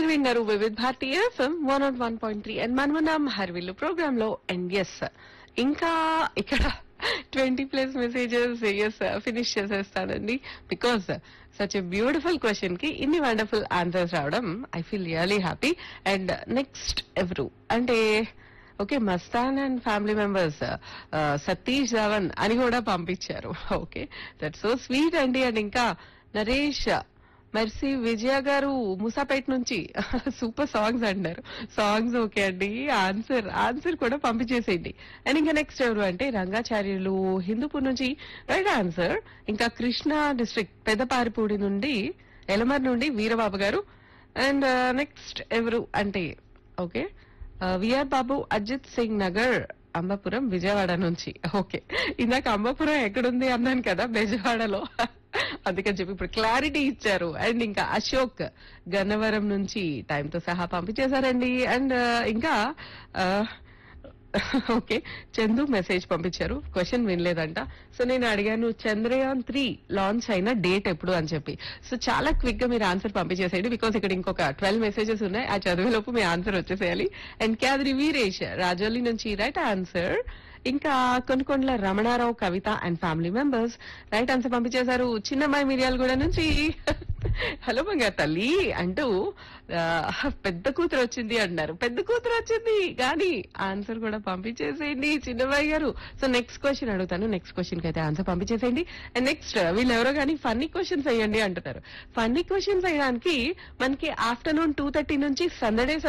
విన్నారు Vividh Bharati FM one nought one point three and మనమన్నాం Harivillu program లో అండ్ ఎస్ ఇంకా ఇక్కడ twenty plus messages yes finish చేసేస్తానండి because such a beautiful question కి ఇన్ని వండర్ఫుల్ ఆన్సర్స్ రావడం I feel really happy and next ఎవరు అంటే okay Mastan and family members Satish Dhawan అని కూడా పంపించారు ఓకే దట్ సో స్వీట్ అండి అండ్ ఇంకా నరేష్ మెర్సీ విజయ గారు ముసాపేట్ నుంచి సూపర్ సాంగ్స్ అంటారు సాంగ్స్ ఓకే అండి ఆన్సర్ ఆన్సర్ కూడా పంపించేసేయండి అండ్ ఇంకా నెక్స్ట్ ఎవరు అంటే రంగాచార్యులు హిందూపూర్ నుంచి రైట్ ఆన్సర్ ఇంకా కృష్ణా డిస్ట్రిక్ట్ పెద్దపారిపూడి నుండి ఎలమర్ నుండి వీరబాబు గారు అండ్ నెక్స్ట్ ఎవరు అంటే ఓకే విఆర్ బాబు అజిత్ సింగ్ నగర్ అంబాపురం విజయవాడ నుంచి ఓకే ఇందాక అంబాపురం ఎక్కడుంది అన్నాను కదా బెజవాడలో అందుకని చెప్పి ఇప్పుడు క్లారిటీ ఇచ్చారు అండ్ ఇంకా అశోక్ గన్నవరం నుంచి టైంతో సహా పంపించేశారండి అండ్ ఇంకా ఆ, ఓకే చందు మెసేజ్ పంపించారు క్వశ్చన్ వినలేదంట సో నేను అడిగాను చంద్రయాన్ త్రీ లాంచ్ అయిన డేట్ ఎప్పుడు అని చెప్పి సో చాలా క్విక్ గా మీరు ఆన్సర్ పంపించేసేయండి బికాస్ ఇక్కడ ఇంకొక ట్వెల్వ్ మెసేజెస్ ఉన్నాయి ఆ చదివేలోపు మీ ఆన్సర్ వచ్చేసేయాలి అండ్ క్యాదరి వీరేష్ రాజోలి నుంచి రైట్ ఆన్సర్ ఇంకా Konukondala Ramanarao Kavitha and family members right answer పంపించేశారు చిన్నమ్మాయి మిర్యాలగూడ నుంచి హలో బంగారు తల్లి అంటూ ఆ, పెద్ద కూతురు వచ్చింది అంటున్నారు పెద్ద కూతురు వచ్చింది కానీ ఆన్సర్ కూడా పంపించేసేయండి Chinnabai garu so next question అడుగుతాను నెక్స్ట్ క్వశ్చన్ కి అయితే ఆన్సర్ పంపించేసేయండి అండ్ నెక్స్ట్ వీళ్ళు ఎవరో కానీ ఫన్నీ క్వశ్చన్స్ వేయండి అంటున్నారు ఫన్నీ క్వశ్చన్స్ వేయడానికి మనకి ఆఫ్టర్నూన్ టూ థర్టీ నుంచి సందడే